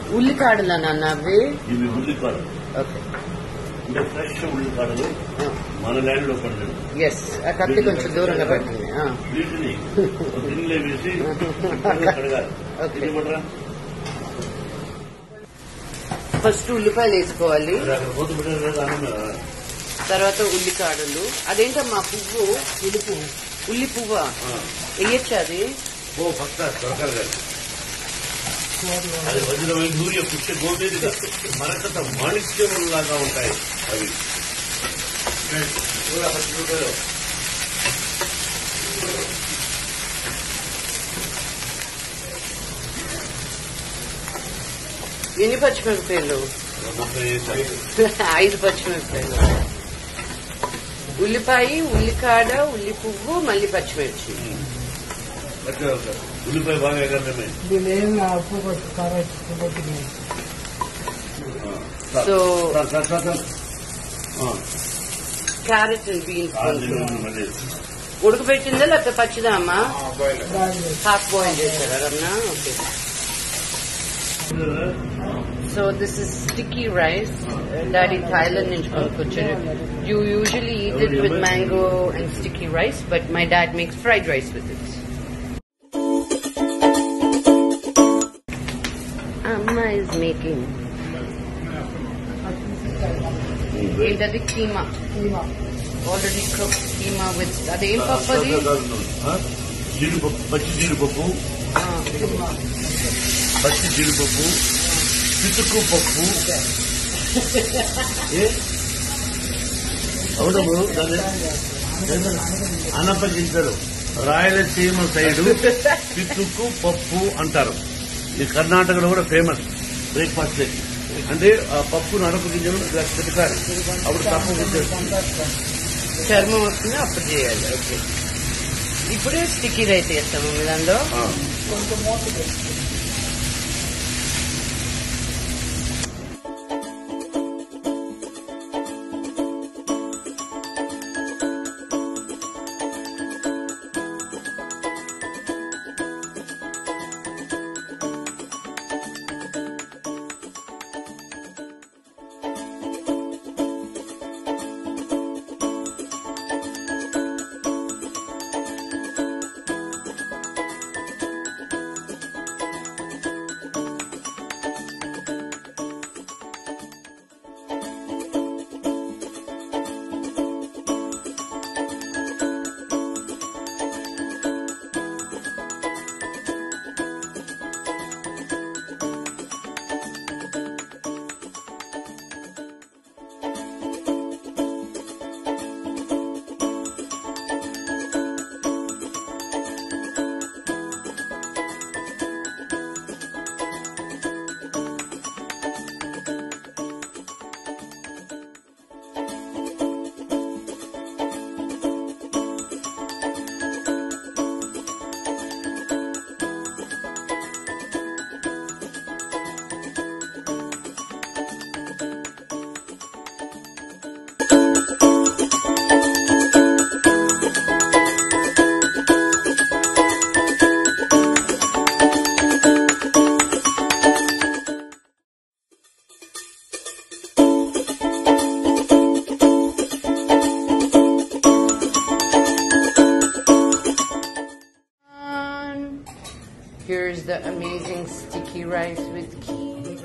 ఉల్లికాడలా నాన్న అవి ఇవి ఉల్లిపాడలు ఓకే అంటే ఫ్రెష్ ఉల్లిపాడలు మన ల్యాండ్ లో పడలేదు ఎస్ ఆ కత్తి కొంచెం దూరంగా పెట్టండి ఆ. వీటిని ఒక గిన్నెలో వేసి కడగాలి ఓకే. ఇది పడరా ఫస్ట్ ఉల్లిపాయలు వేసుకోవాలి అది అక్కడ పోతు పెట్టారు కదా అన్నం మీద. తర్వాత ఉల్లికాడలు అదేంటమ్మా పువ్వు ఉల్లి పువ్వు ఉల్లి పువ్వు ఆ. వేయచ్చా అది ఓ పక్క దొరకాలి కదా అది వజ్రమైన సూర్య పుష్య గోపేదిగా మరకత మాణిక్యములాగా ఉంటాయి అవి కూడా పచ్చి రూపాయలు ఎన్ని పచ్చిమిరపకాయలు ముప్పై ఐదు. ఐదు పచ్చిమిరపకాయలు ఉల్లిపాయ ఉల్లికాడ ఉల్లి పువ్వు మళ్ళీ పచ్చిమిర్చి పచ్చి రూపాయలు. ఉల్లిపాయ బాగా ఎగరడమే దీని ఏం ఉప్పు కొట్టి కారం ఉప్పు కొట్టింది So- sir sir sir sir ఆ, క్యారెట్ అండ్ బీన్స్ ఆ, దీన్ని మళ్ళీ ఉడకబెట్టిందా లేకపోతే పచ్చిదా అమ్మా దాని హాఫ్ బాయిల్ చేశారా Ramana okay so this is sticky rice daddy Thailand నుంచి కొనుక్కొచ్చారు you usually eat it with mango and sticky rice but my dad makes fried rice with it అమ్మ ఇస్ మేకింగ్ ఏంటది keema keema already cook keema with అదేం పప్పు అది ఆ? జీడిపప్పు పచ్చి జీడిపప్పు ఆ, పచ్చి జీడిపప్పు పితుకు పప్పు ఏ అవునము దాన్ని అనపగించరు రాయలసీమ సైడు పితుకు పప్పు అంటారు ఈ కర్ణాటకలో కూడా ఫేమస్ బ్రేక్ఫాస్ట్ అంటే ఆ పప్పును అనపగించడం ఇలా పెట్టాలి అప్పుడు తప్పు చర్మం వస్తుంది అప్పుడు చేయాలి ఓకే ఇప్పుడే స్టిక్కీ రైస్ చేస్తాము మీ దానిలో కొంచెం మూత పెట్టి Here's the amazing sticky rice with key.